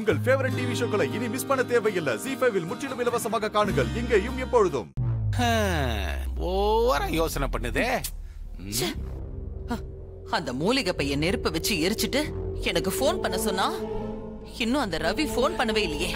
உங்கள் favourite TV ஷோக்களை இனி miss பண்ண தேவையில்லை ஜி ஃபைவில் முற்றிலும் இலவசமாக காணுங்கள் இங்கேயும் எப்பொழுதும் ஓவரா யோசனை பண்ணுதே அந்த மூலிகை பைய நெருப்ப வச்சு எரிச்சிட்டு எனக்கு ஃபோன் பண்ண சொன்னா இன்னும் அந்த ரவி ஃபோன் பண்ணவே இல்லையே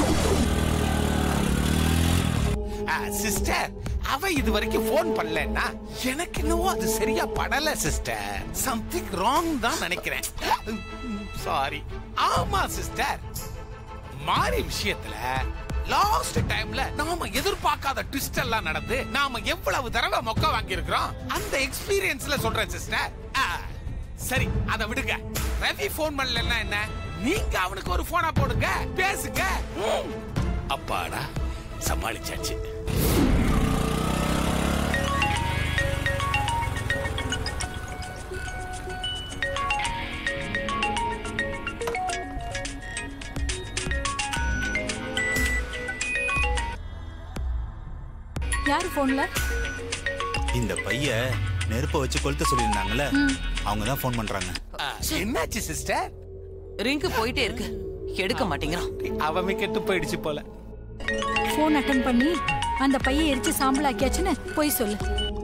சிஸ்டர் அவ இது வரைக்கும் போன் பண்ணலன்னா எனக்கு என்னவோ அது சரியா படல சிஸ்டர் சம்திங் ராங் தான் நினைக்கிறேன் சாரி ஆமா சிஸ்டர் மாறி விஷயத்துல லாஸ்ட் டைம்ல நாம எதிர்பார்க்காத ட்விஸ்ட் எல்லாம் நடந்து நாம எவ்வளவு தடவை மொக்க வாங்கி இருக்கிறோம் அந்த எக்ஸ்பீரியன்ஸ்ல சொல்றேன் சிஸ்டர் சரி அத விடுங்க ரவி போன் பண்ணலன்னா என்ன நீங்க அவனுக்கு ஒரு போனா போடுங்க பேசுங்க ம். அப்பாடா சமாளிச்சாச்சு யாரு போன்ல இந்த பைய நெருப்ப வச்சு கொளுத்த சொல்லியிருந்தாங்கல்ல அவங்க தான் ஃபோன் பண்றாங்க ஆ, என்னாச்சு சிஸ்டர் ரிங்கு போயிட்டே இருக்கு எடுக்க மாட்டேங்கிறான் அவமே கெட்டு போயிடுச்சு போல போன் அட்டன் பண்ணி அந்த பையை எரிச்சு சாம்பல் ஆக்கியாச்சுன்னு போய் சொல்லு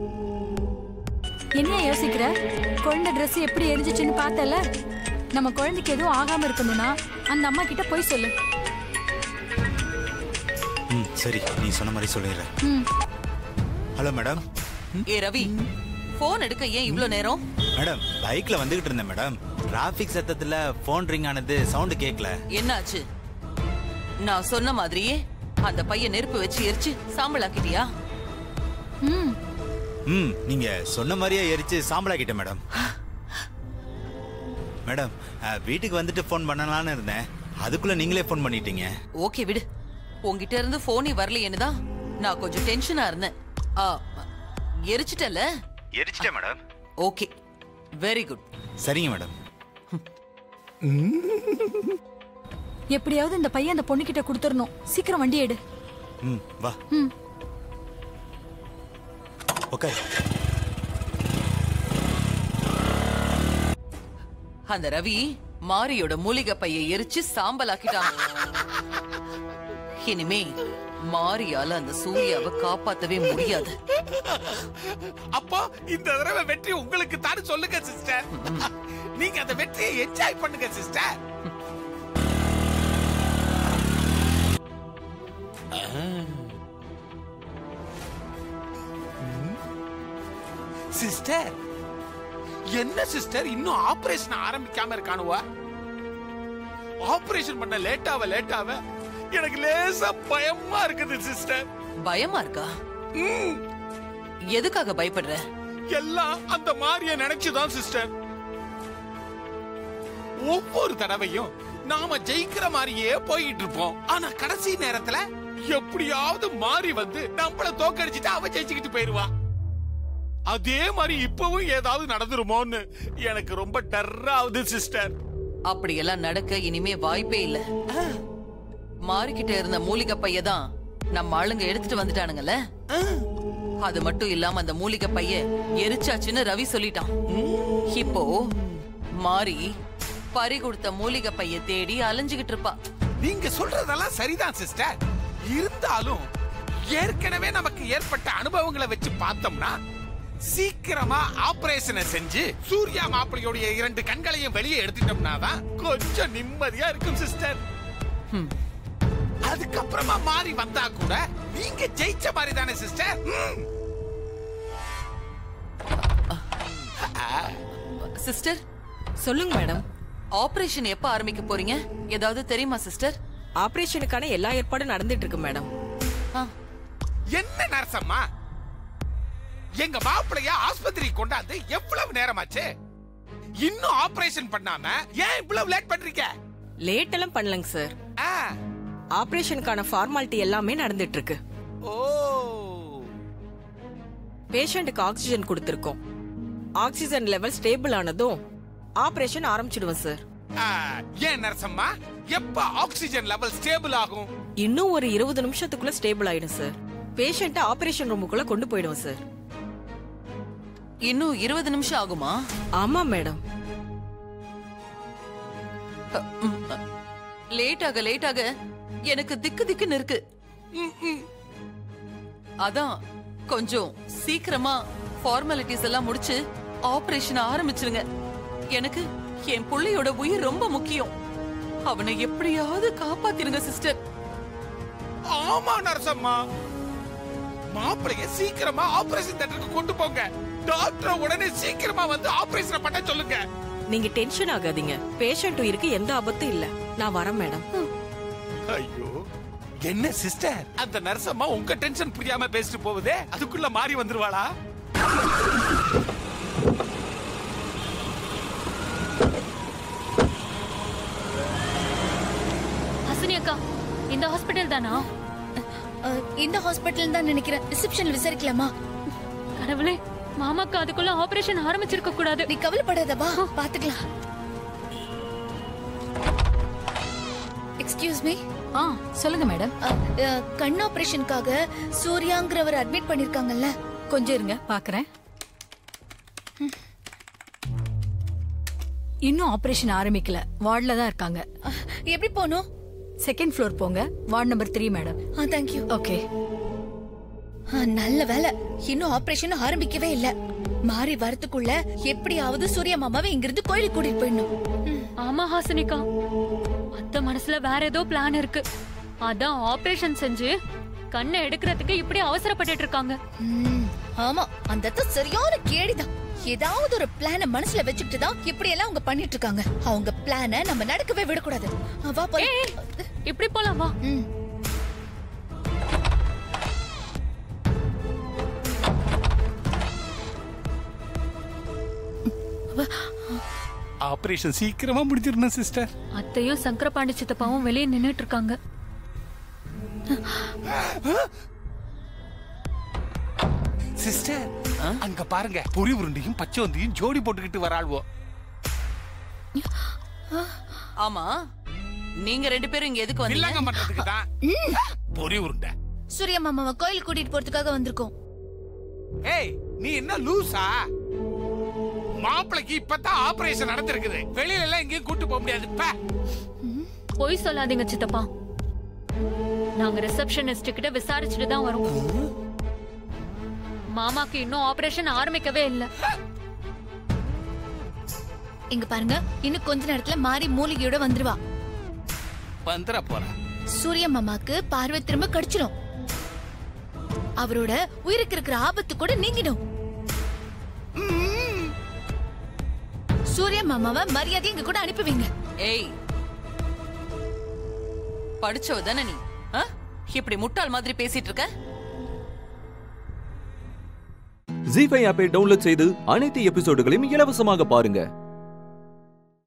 என்ன யோசிக்கிற குழந்தை Dress எப்படி எரிஞ்சிச்சுன்னு பார்த்தல நம்ம குழந்தைக்கு எதுவும் ஆகாம இருக்கணும்னா அந்த அம்மா கிட்ட போய் சொல்லு ம் சரி நீ சொன்ன மாதிரி சொல்லிடுறேன் ம் ஹலோ மேடம் ஏ ரவி போன் எடுக்க ஏன் இவ்ளோ நேரம் மேடம் பைக்ல வந்துகிட்டு இருந்தேன் மேடம் டிராபிக் சத்தத்துல ஃபோன் ரிங் ஆனது சவுண்ட் கேட்கல என்னாச்சு நான் சொன்ன மாதிரியே அந்த பையன் நெருப்பு வச்சு எரிச்சு சாம்பல் ஆக்கிட்டியா ம் ம் நீங்க சொன்ன மாதிரியே எரிச்சு சாம்பலாக்கிட்டேன் மேடம் மேடம் அஹ், வீட்டுக்கு வந்துட்டு ஃபோன் பண்ணலாம்னு இருந்தேன் அதுக்குள்ள நீங்களே ஃபோன் பண்ணிட்டீங்க ஓகே விடு உன்கிட்ட இருந்து போனே வரலையேன்னு தான் நான் கொஞ்சம் டென்ஷனா இருந்தேன் ஆ, எரிச்சிட்டல எரிச்சிட்டேன் மேடம் ஓகே வெரி குட் சரிங்க மேடம் எப்படியாவது இந்த பையன் அந்த பொண்ணுகிட்ட கொடுத்துடணும் சீக்கிரம் வண்டி எடு ம் வா ம் ஓகே அந்த ரவி மாரியோட மூலிகை பைய எரிச்சு சாம்பலாக்கிட்டான் இனிமே மாரியால அந்த சூர்யாவை காப்பாத்தவே முடியாது அப்போ இந்த தடவை வெற்றி உங்களுக்கு தான் சொல்லுங்க சிஸ்டர் நீங்க அந்த வெற்றியை என்ஜாய் பண்ணுங்க சிஸ்டர் சிஸ்டர் என்ன சிஸ்டர் இன்னும் ஆபரேஷன் ஆரம்பிக்காம இருக்கானுவா ஆபரேஷன் பண்ண லேட்டாவ லேட்டாவ எனக்கு லேசா பயமா இருக்குது சிஸ்டர் பயமா இருக்கா எதுக்காக பயப்படுற எல்லாம் அந்த மாரிய நினைச்சுதான் சிஸ்டர் ஒவ்வொரு தடவையும் நாம ஜெயிக்கிற மாதிரியே போயிட்டு இருப்போம் ஆனா கடைசி நேரத்துல எப்படியாவது மாறி வந்து நம்மள தோக்கடிச்சிட்டு அவ ஜெயிச்சுக்கிட்டு போயிருவா அதே மாதிரி இப்பவும் ஏதாவது நடந்துருமோன்னு எனக்கு ரொம்ப டர்ராகுது சிஸ்டர் அப்படியெல்லாம் நடக்க இனிமே வாய்ப்பே இல்ல மாறிக்கிட்ட இருந்த மூலிகை பைய தான் நம்ம ஆளுங்க எடுத்துட்டு வந்துட்டானுங்கல்ல அது மட்டும் இல்லாம அந்த மூலிகை பைய எரிச்சாச்சுன்னு ரவி சொல்லிட்டான் இப்போ மாறி பறி கொடுத்த மூலிகை பைய தேடி அலைஞ்சுகிட்டு இருப்பா நீங்க சொல்றதெல்லாம் சரிதான் சிஸ்டர் இருந்தாலும் ஏற்கனவே நமக்கு ஏற்பட்ட அனுபவங்களை வச்சு பார்த்தோம்னா சீக்கிரமா ஆபரேஷனை செஞ்சு சூர்யா மாப்பிள்ளையோடைய இரண்டு கண்களையும் வெளியே எடுத்துட்டோம்னா தான் கொஞ்சம் நிம்மதியா இருக்கும் சிஸ்டர் ஹம். அதுக்கப்புறமா மாறி வந்தா கூட நீங்க ஜெயிச்ச மாதிரி தானே சிஸ்டர் சிஸ்டர் சொல்லுங்க மேடம் ஆபரேஷன் எப்ப ஆரம்பிக்க போறீங்க ஏதாவது தெரியுமா சிஸ்டர் ஆபரேஷனுக்கான எல்லா ஏற்பாடும் நடந்துட்டு இருக்கு மேடம் ஆ, என்ன நரசம்மா எங்க மாப்பிளைய ஆஸ்பத்திரி கொண்டாந்து எவ்வளவு நேரமாச்சு இன்னும் ஆபரேஷன் பண்ணாம ஏன் இவ்வளவு லேட் பண்றீங்க லேட் எல்லாம் பண்ணலங்க சார் ஆ, ஆபரேஷனுக்கான ஃபார்மாலிட்டி எல்லாமே நடந்துட்டு இருக்கு ஓ பேஷண்ட்டுக்கு ஆக்சிஜன் கொடுத்திருக்கோம் ஆக்சிஜன் லெவல் ஸ்டேபிள் ஆனதும் ஆபரேஷன் ஆரம்பிச்சிடுவோம் சார் ஆ, ஏன் நரசம்மா எப்ப ஆக்சிஜன் லெவல் ஸ்டேபிள் ஆகும் இன்னும் ஒரு இருபது நிமிஷத்துக்குள்ள ஸ்டேபிள் ஆயிடும் சார் பேஷண்ட்டை ஆபரேஷன் ரூமுக்குள்ள கொண்டு போயிடுவோம் சார் இன்னும் இருபது நிமிஷம் ஆகுமா ஆமா மேடம் லேட் ஆக லேட் ஆக எனக்கு திக்கு திக்குன்னு இருக்கு அதான் கொஞ்சம் சீக்கிரமா ஃபார்மாலிட்டிஸ் எல்லாம் முடிச்சு ஆபரேஷன் ஆரம்பிச்சிருங்க எனக்கு என் புள்ளையோட உயிர் ரொம்ப முக்கியம் அவனை எப்படியாவது காப்பாத்திருங்க சிஸ்டர் ஆமா நரசம்மா மாப்பிளைய சீக்கிரமா ஆபரேஷன் தியேட்டருக்கு கொண்டு போங்க டாக்டர் உடனே சீக்கிரமா வந்து ஆபரேஷன் பண்ண சொல்லுங்க நீங்க டென்ஷன் ஆகாதீங்க பேஷண்ட் உயிருக்கு எந்த ஆபத்தும் இல்ல நான் வரேன் மேடம் ஐயோ என்ன சிஸ்டர் அந்த நரசம்மா உங்க டென்ஷன் புரியாம பேசிட்டு போகுதே அதுக்குள்ள மாறி வந்துருவாளா ஹசினி அக்கா இந்த ஹாஸ்பிட்டல் தானா அஹ், இந்த ஹாஸ்பிட்டல் தான் நினைக்கிறேன் ரிசப்ஷன் விசாரிக்கலாமா கடவுளே மாமாக்கு அதுக்குள்ள ஆபரேஷன் ஆரம்பிச்சிருக்க கூடாது நீ கவலைப்படாத வா பாத்துக்கலாம் எக்ஸ்கியூஸ் மீ ஆ சொல்லுங்க மேடம் கண் ஆபரேஷனுக்காக சூர்யாங்கிறவர் அட்மிட் பண்ணிருக்காங்கல்ல கொஞ்சம் இருங்க பாக்குறேன் இன்னும் ஆபரேஷன் ஆரம்பிக்கல வார்ட்ல தான் இருக்காங்க அஹ், எப்படி போகணும் செகண்ட் ஃப்ளோர் போங்க வார்டு நம்பர் த்ரீ மேடம் ஆ தேங்க்யூ ஓகே நல்ல வேலை இன்னும் ஆபரேஷன் ஆரம்பிக்கவே இல்ல மாறி வரதுக்குள்ள எப்படியாவது சூர்யா மாமாவை இங்கிருந்து கோயிலுக்கு கூட்டிட்டு போயிடணும் ம். ஆமா ஹாசினிகா அத்த மனசுல வேற ஏதோ பிளான் இருக்கு அதான் ஆபரேஷன் செஞ்சு கண்ணை எடுக்கிறதுக்கு இப்படி அவசரப்பட்டுட்டு இருக்காங்க ம், ஆமா அந்த அத்தை சரியான கேடிதான் ஏதாவது ஒரு பிளான மனசுல வச்சுக்கிட்டு தான் இப்படி எல்லாம் அவங்க பண்ணிட்டு இருக்காங்க அவங்க பிளான நம்ம நடக்கவே விடக்கூடாது ஆ, வா போய் ஏய், இப்படி போலாம் வா ம். ஆபரேஷன் சீக்கிரமா முடிஞ்சிடணும் சிஸ்டர் அத்தையும் சங்கரபாண்டி சித்தப்பாவும் வெளியே நின்னுட்டு இருக்காங்க சிஸ்டர் அங்க பாருங்க பொரி உருண்டையும் பச்சை வந்தியும் ஜோடி போட்டுக்கிட்டு வராள்வோ ஆமா நீங்க ரெண்டு பேரும் இங்க எதுக்கு வந்தீங்க வில்லங்க பண்றதுக்கு தான் பொரி உருண்டை சூர்யா மாமாவை கோயிலுக்கு கூட்டிட்டு போறதுக்காக வந்திருக்கோம் ஏய் நீ என்ன லூசா மாப்பிளைக்கு இப்பதான் ஆபரேஷன் நடந்திருக்குது வெளியில எல்லாம் எங்கேயும் கூட்டு போக முடியாது பே. பொய் சொல்லாதீங்க சித்தப்பா நாங்க ரிசப்ஷனிஸ்ட் கிட்ட விசாரிச்சுட்டு தான் வரோம் மாமாக்கு இன்னும் ஆபரேஷன் ஆரம்பிக்கவே இல்ல இங்க பாருங்க இன்னும் கொஞ்ச நேரத்துல மாறி மூலிகையோட வந்துருவா வந்துட போறேன் சூர்யா மாமாக்கு பார்வை திரும்ப கடிச்சிடும் அவரோட உயிருக்கு இருக்கிற ஆபத்து கூட நீங்கிடும் சூர்யா மாமாவை மரியாதை இங்க கூட அனுப்புவீங்க ஏய் படிச்சவ தானே நீ ஆ? இப்படி முட்டாள் மாதிரி பேசிட்டு இருக்க ஜி ஃபைவ் ஆப்பை டவுன்லோட் செய்து அனைத்து எபிசோடுகளையும் இலவசமாக பாருங்க